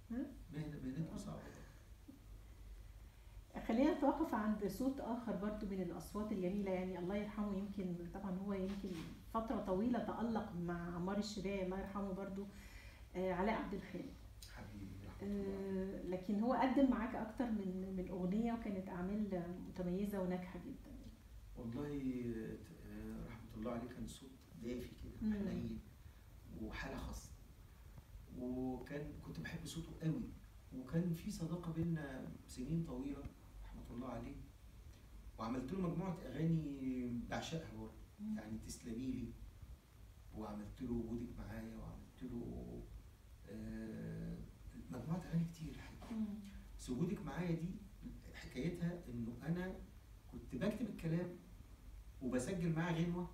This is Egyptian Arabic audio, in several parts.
ها؟ مهنه مهنتكم صعبه خلينا نتوقف عند صوت اخر برضو من الاصوات الجميله يعني الله يرحمه يمكن طبعا هو يمكن فتره طويله تالق مع عمار الشريعي الله يرحمه برضو آه، علاء عبد الخالق حبيبي رحمه الله آه، لكن هو قدم معاك اكتر من من اغنيه وكانت اعمال متميزه وناجحه جدا والله آه، رحمه الله عليه كان صوت دافي كده مم. حنين وحاله خاصه وكان كنت بحب صوته قوي وكان في صداقه بينا سنين طويله رحمه الله عليه وعملت له مجموعه اغاني بعشقها برضه يعني تسلمي لي وعملت له وجودك معايا وعملت له آه، مجموعه اغاني كتير الحقيقه مم. بس وجودك معايا دي حكايتها انه انا كنت بكتب الكلام وبسجل معاه غنوه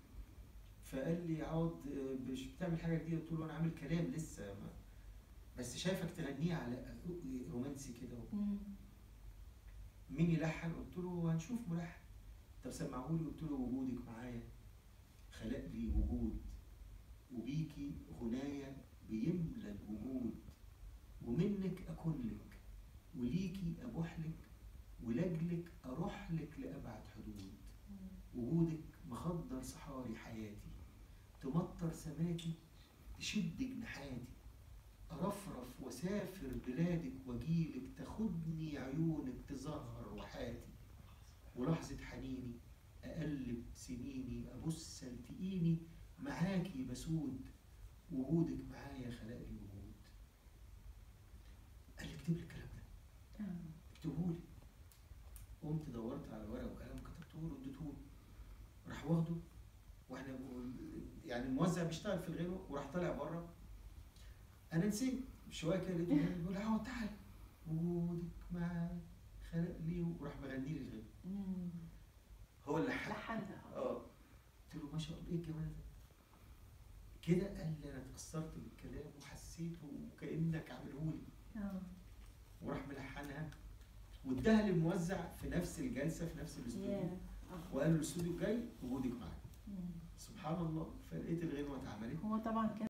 فقال لي عوض آه، مش بتعمل حاجه جديده قلت له انا عامل كلام لسه ما بس شايفك تغنيه على رومانسي كده مم. مين يلحن قلت له هنشوف ملحن طب سمعهولي قلت له وجودك معايا خلق لي وجود وبيكي غناية بيملى الوجود ومنك أكون لك وليكي أبوح لك ولأجلك أروح لك لأبعد حدود وجودك مخدر صحاري حياتي تمطر سماكي تشد جناحاتي أرفرف وسافر بلادك وأجيلك تاخدني عيونك تزهر وحاتي ولحظة حنيني أقلب سنيني أبص التقيني معاكي بسود وجودك معايا خلق لي وجود قال لي اكتب لي الكلام ده آه. اكتبهولي قمت دورت على ورقه وقلم كتبته له اديته له راح واخده واحنا بنقول- يعني الموزع بيشتغل في الغنوه وراح طالع بره انا نسيت شويه كده لقيته بيقول اه تعال وجودك معايا خلق لي وراح مغني لي الغنوه مم. هو اللي لحن لحنها اه قلت له ما شاء الله ايه الجمال ده كده قال لي انا اتاثرت بالكلام وحسيته وكانك عاملهولي اه وراح ملحنها واداها للموزع في نفس الجلسه في نفس الاستوديو ياه. آه. وقال له الاستوديو الجاي وجودك معايا مم. سبحان الله فلقيت الغنوه اتعملت هو طبعا كان